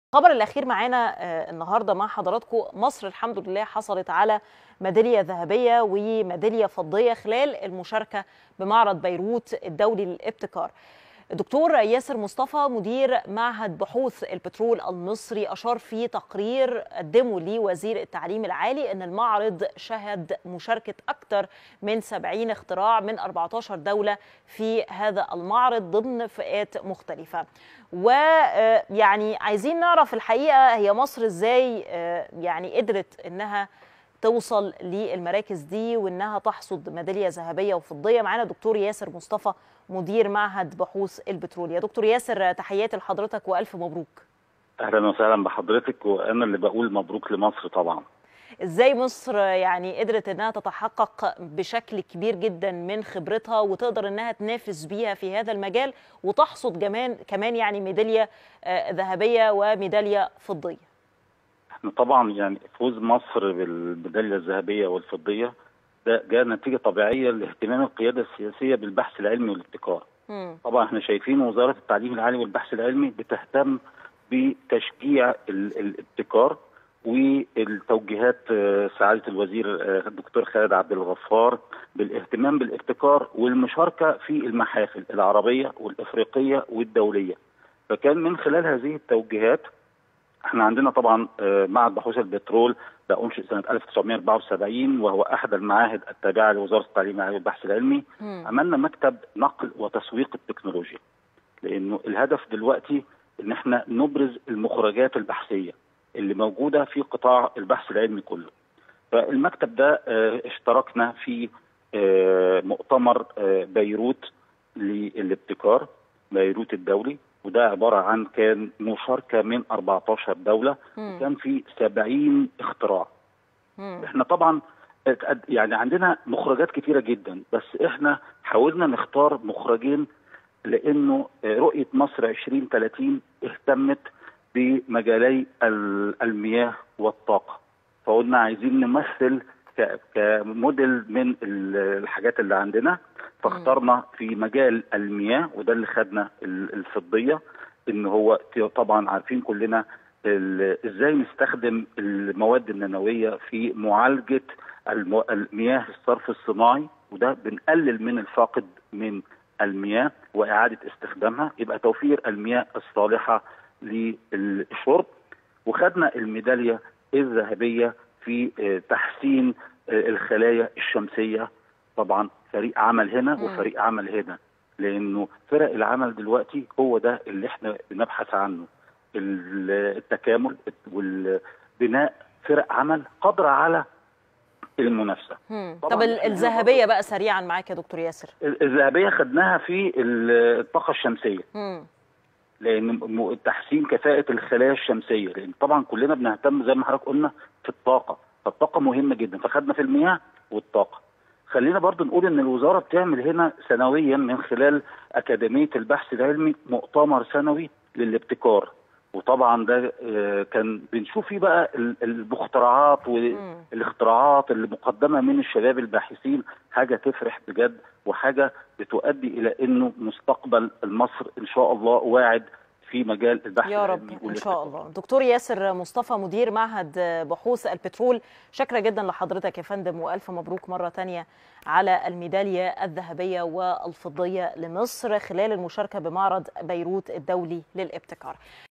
الخبر الأخير معانا النهارده مع حضراتكم مصر الحمد لله حصلت على ميدالية ذهبية وميدالية فضية خلال المشاركة بمعرض بيروت الدولي للابتكار. الدكتور ياسر مصطفى مدير معهد بحوث البترول المصري أشار في تقرير قدمه لوزير التعليم العالي أن المعرض شهد مشاركة أكثر من 70 اختراع من 14 دولة في هذا المعرض ضمن فئات مختلفة ويعني عايزين نعرف الحقيقة هي مصر إزاي يعني قدرت أنها توصل للمراكز دي وانها تحصد ميداليه ذهبيه وفضيه معانا دكتور ياسر مصطفى مدير معهد بحوث البترول يا دكتور ياسر تحياتي لحضرتك والف مبروك اهلا وسهلا بحضرتك وانا اللي بقول مبروك لمصر طبعا ازاي مصر يعني قدرت انها تتحقق بشكل كبير جدا من خبرتها وتقدر انها تنافس بيها في هذا المجال وتحصد كمان كمان يعني ميداليه ذهبيه وميداليه فضيه احنا طبعا يعني فوز مصر بالميداليه الذهبيه والفضيه ده جاء نتيجه طبيعيه لاهتمام القياده السياسيه بالبحث العلمي والابتكار. م. طبعا احنا شايفين وزاره التعليم العالي والبحث العلمي بتهتم بتشجيع الابتكار والتوجيهات سعاده الوزير الدكتور خالد عبد الغفار بالاهتمام بالابتكار والمشاركه في المحافل العربيه والافريقيه والدوليه. فكان من خلال هذه التوجيهات احنا عندنا طبعا معهد بحوث البترول ده انشئ سنه 1974 وهو احد المعاهد التابعه لوزاره التعليم العالي والبحث العلمي م. عملنا مكتب نقل وتسويق التكنولوجيا لانه الهدف دلوقتي ان احنا نبرز المخرجات البحثيه اللي موجوده في قطاع البحث العلمي كله فالمكتب ده اه اشتركنا في اه مؤتمر اه بيروت للابتكار بيروت الدولي وده عبارة عن كان مشاركة من 14 دولة مم. وكان في 70 اختراع مم. احنا طبعا يعني عندنا مخرجات كتيرة جدا بس احنا حاولنا نختار مخرجين لانه رؤية مصر 2030 اهتمت بمجالي المياه والطاقة فقلنا عايزين نمثل كموديل من الحاجات اللي عندنا فاخترنا في مجال المياه وده اللي خدنا الفضيه ان هو طبعا عارفين كلنا ازاي نستخدم المواد النانويه في معالجه المياه الصرف الصناعي وده بنقلل من الفاقد من المياه واعاده استخدامها يبقى توفير المياه الصالحه للشرب وخدنا الميداليه الذهبيه في تحسين الخلايا الشمسيه طبعا فريق عمل هنا مم. وفريق عمل هنا لانه فرق العمل دلوقتي هو ده اللي احنا بنبحث عنه التكامل والبناء فرق عمل قادره على المنافسه طب الذهبيه بقى سريعا معاك يا دكتور ياسر الذهبيه خدناها في الطاقه الشمسيه مم. لان تحسين كفاءه الخلايا الشمسيه لان طبعا كلنا بنهتم زي ما حضرتك قلنا في الطاقه فالطاقه مهمه جدا فخدنا في المياه والطاقه خلينا برضو نقول ان الوزاره بتعمل هنا سنويا من خلال اكاديميه البحث العلمي مؤتمر سنوي للابتكار وطبعا ده كان بنشوف فيه بقى المخترعات والاختراعات اللي مقدمه من الشباب الباحثين حاجه تفرح بجد وحاجه بتؤدي الى انه مستقبل مصر ان شاء الله واعد في مجال البحث يا رب ان شاء الله دكتور ياسر مصطفى مدير معهد بحوث البترول شكرا جدا لحضرتك يا فندم والف مبروك مره تانية على الميداليه الذهبيه والفضيه لمصر خلال المشاركه بمعرض بيروت الدولي للابتكار